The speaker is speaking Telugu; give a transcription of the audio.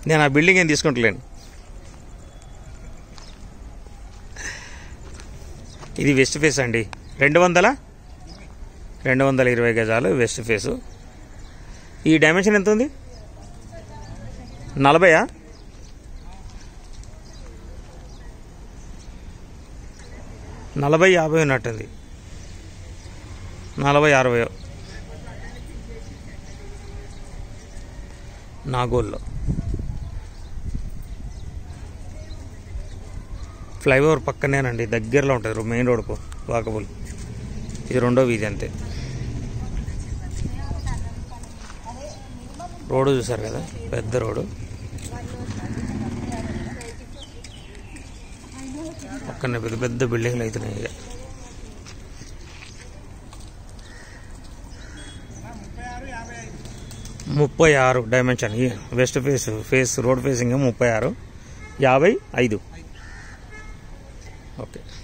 నేను ఆ బిల్డింగ్ ఏం తీసుకుంటలేను ఇది వెస్ట్ ఫేస్ అండి రెండు వందల రెండు వందల ఇరవై గజాలు వెస్ట్ ఫేసు ఈ డైమెన్షన్ ఎంత ఉంది నలభయా నలభై యాభై ఉన్నట్టుంది నలభై అరవై నాగోల్లో ఫ్లైఓవర్ పక్కనేనండి దగ్గరలో ఉంటుంది మెయిన్ రోడ్కు వాకబుల్ ఇది రెండో వీధి అంతే రోడ్డు చూసారు కదా పెద్ద రోడ్డు పక్కనే పెద్ద పెద్ద బిల్డింగ్లు అవుతున్నాయి ఇక ముప్పై ఆరు డైమెన్షన్ ఈ west face face road facing ముప్పై ఆరు యాభై ఐదు ఓకే